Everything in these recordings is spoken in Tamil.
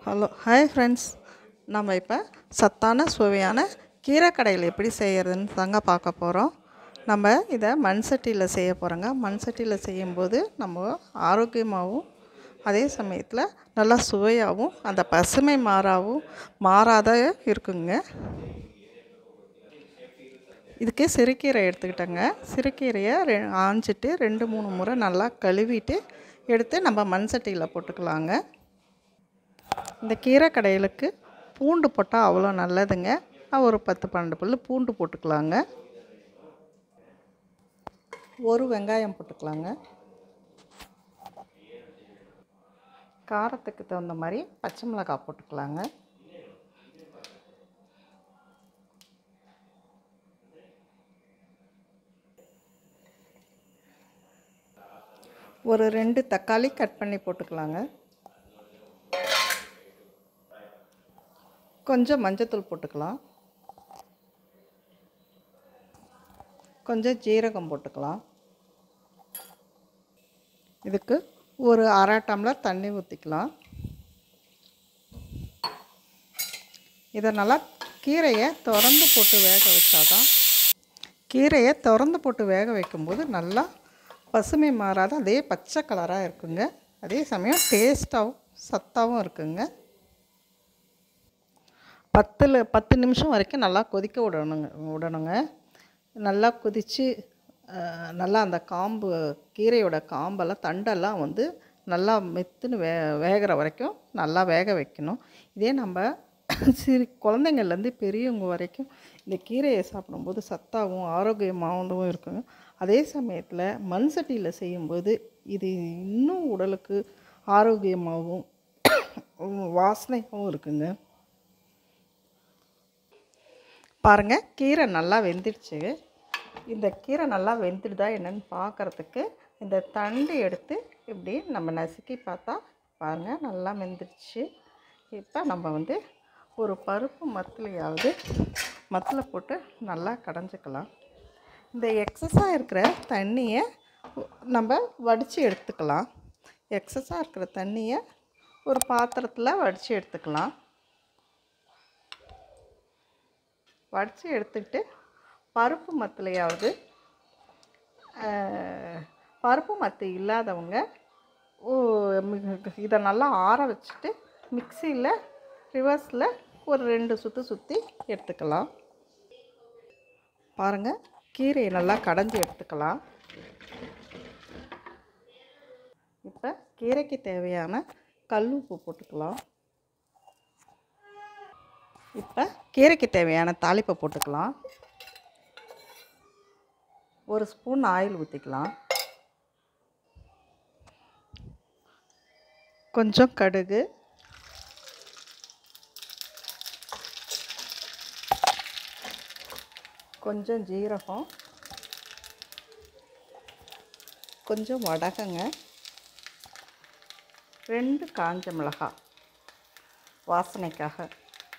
ஹலோ ஹாய் ஃப்ரெண்ட்ஸ் நம்ம இப்போ சத்தான சுவையான கீரை கடையில் எப்படி செய்கிறதுன்னு தாங்க பார்க்க போகிறோம் நம்ம இதை மண் சட்டியில் செய்ய போகிறோங்க மண் சட்டியில் செய்யும்போது நம்ம ஆரோக்கியமாகவும் அதே சமயத்தில் நல்லா சுவையாகவும் அந்த பசுமை மாறாவும் மாறாத இருக்குங்க இதுக்கு சிறுகீரை எடுத்துக்கிட்டேங்க சிறுகீரையை ரெ ஆஞ்சிட்டு ரெண்டு மூணு முறை நல்லா கழுவிட்டு எடுத்து நம்ம மண் சட்டியில் போட்டுக்கலாங்க இந்த கீரை கடையிலுக்கு பூண்டு போட்டால் அவ்வளோ நல்லதுங்க நான் ஒரு பத்து பன்னெண்டு பல்லு பூண்டு போட்டுக்கலாங்க ஒரு வெங்காயம் போட்டுக்கலாங்க காரத்துக்கு தகுந்த மாதிரி பச்சை மிளகாய் போட்டுக்கலாங்க ஒரு ரெண்டு தக்காளி கட் பண்ணி போட்டுக்கலாங்க கொஞ்சம் மஞ்சத்தூள் போட்டுக்கலாம் கொஞ்சம் ஜீரகம் போட்டுக்கலாம் இதுக்கு ஒரு அரை டம்ளர் தண்ணி ஊற்றிக்கலாம் இதை நல்லா கீரையை திறந்து போட்டு வேக வச்சாதான் கீரையை திறந்து போட்டு வேக வைக்கும்போது நல்லா பசுமை மாறாத அதே பச்சை கலராக இருக்குங்க அதே சமயம் டேஸ்ட்டாகவும் சத்தாகவும் இருக்குங்க பத்தில் பத்து நிமிஷம் வரைக்கும் நல்லா கொதிக்க விடணுங்க விடணுங்க நல்லா கொதித்து நல்லா அந்த காம்பு கீரையோட காம்பெல்லாம் தண்டெல்லாம் வந்து நல்லா மெத்துன்னு வே வேகிற வரைக்கும் நல்லா வேக வைக்கணும் இதே நம்ம சிறு குழந்தைங்கள்லேருந்து பெரியவங்க வரைக்கும் இந்த கீரையை சாப்பிடும்போது சத்தாகவும் ஆரோக்கியமாகவும் இருக்குங்க அதே சமயத்தில் மண் சட்டியில் செய்யும்போது இது இன்னும் உடலுக்கு ஆரோக்கியமாகவும் வாசனையாகவும் இருக்குங்க பாருங்கள் கீரை நல்லா வெந்துடுச்சு இந்த கீரை நல்லா வெந்துடுதா என்னென்னு பார்க்குறதுக்கு இந்த தண்டு எடுத்து இப்படி நம்ம நசுக்கி பார்த்தா பாருங்கள் நல்லா வெந்துடுச்சு இப்போ நம்ம வந்து ஒரு பருப்பு மத்துலையாவது மத்தில் போட்டு நல்லா கடைஞ்சிக்கலாம் இந்த எக்ஸஸாக இருக்கிற தண்ணியை நம்ம வடித்து எடுத்துக்கலாம் எக்ஸஸாக இருக்கிற தண்ணியை ஒரு பாத்திரத்தில் வடித்து எடுத்துக்கலாம் வடித்து எடுத்துக்கிட்டு பருப்பு மத்துலையாவது பருப்பு மத்து இல்லாதவங்க இதை நல்லா ஆற வச்சுட்டு மிக்சியில் ரிவர்ஸில் ஒரு ரெண்டு சுற்று சுற்றி எடுத்துக்கலாம் பாருங்கள் கீரையை நல்லா கடைஞ்சி எடுத்துக்கலாம் இப்போ கீரைக்கு தேவையான கல் உப்பு போட்டுக்கலாம் இப்போ கீரைக்கு தேவையான தாளிப்பை போட்டுக்கலாம் ஒரு ஸ்பூன் ஆயில் ஊற்றிக்கலாம் கொஞ்சம் கடுகு கொஞ்சம் ஜீரகம் கொஞ்சம் வடகங்க ரெண்டு காஞ்ச மிளகாய் வாசனைக்காக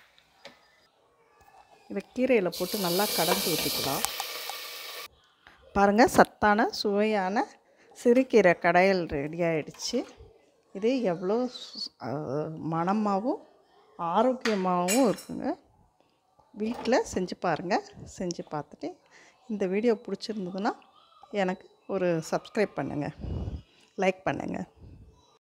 இதை கீரையில் போட்டு நல்லா கடந்து ஊற்றிக்கலாம் பாருங்கள் சத்தான சுவையான சிறுகீரை கடையல் ரெடி ஆகிடுச்சு இது எவ்வளோ மணமாகவும் ஆரோக்கியமாகவும் இருக்குங்க வீட்டில் செஞ்சு பாருங்கள் செஞ்சு பார்த்துட்டு இந்த வீடியோ பிடிச்சிருந்ததுன்னா எனக்கு ஒரு சப்ஸ்கிரைப் பண்ணுங்கள் லைக் பண்ணுங்கள்